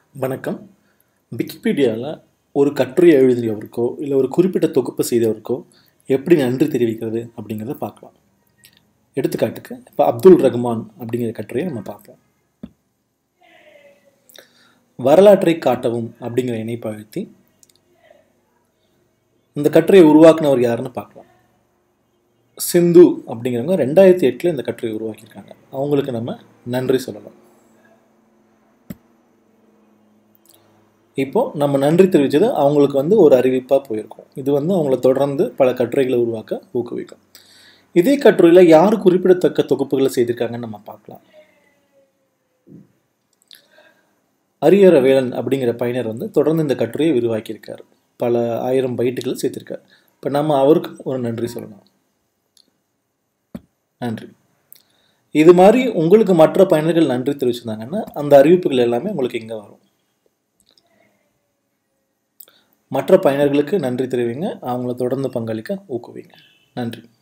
வணக்கம் விக்கிபீடியாவில் ஒரு கட்டுரை எழுதியவருக்கோ இல்லை ஒரு குறிப்பிட்ட தொகுப்பு செய்தவருக்கோ எப்படி நன்றி தெரிவிக்கிறது அப்படிங்கிறத பார்க்கலாம் எடுத்துக்காட்டுக்கு இப்போ அப்துல் ரஹ்மான் அப்படிங்கிற கட்டுரையை நம்ம பார்ப்போம் வரலாற்றை காட்டவும் அப்படிங்கிற இணைப்பை அழுத்தி இந்த கட்டுரையை உருவாக்குனவர் யாருன்னு பார்க்கலாம் சிந்து அப்படிங்கிறவங்க ரெண்டாயிரத்தி எட்டில் இந்த கட்டுரையை உருவாக்கியிருக்காங்க அவங்களுக்கு நம்ம நன்றி சொல்லலாம் இப்போ நம்ம நன்றி தெரிவித்தது அவங்களுக்கு வந்து ஒரு அறிவிப்பாக போயிருக்கும் இது வந்து அவங்கள தொடர்ந்து பல கட்டுரைகளை உருவாக்க ஊக்குவிக்கும் இதே கட்டுரையில் யார் குறிப்பிடத்தக்க தொகுப்புகளை செய்திருக்காங்கன்னு நம்ம பார்க்கலாம் அரியர வேலன் அப்படிங்கிற பயனர் வந்து தொடர்ந்து இந்த கட்டுரையை விரிவாக்கியிருக்கார் பல ஆயிரம் பைட்டுகள் சேர்த்திருக்கார் இப்போ நம்ம அவருக்கு ஒரு நன்றி சொல்லலாம் நன்றி இது மாதிரி உங்களுக்கு மற்ற பயனர்கள் நன்றி தெரிவிச்சிருந்தாங்கன்னா அந்த அறிவிப்புகள் எல்லாமே உங்களுக்கு இங்கே வரும் மற்ற பயனர்களுக்கு நன்றி தெரிவிங்க அவங்கள தொடர்ந்து பங்களிக்க ஊக்குவிங்க நன்றி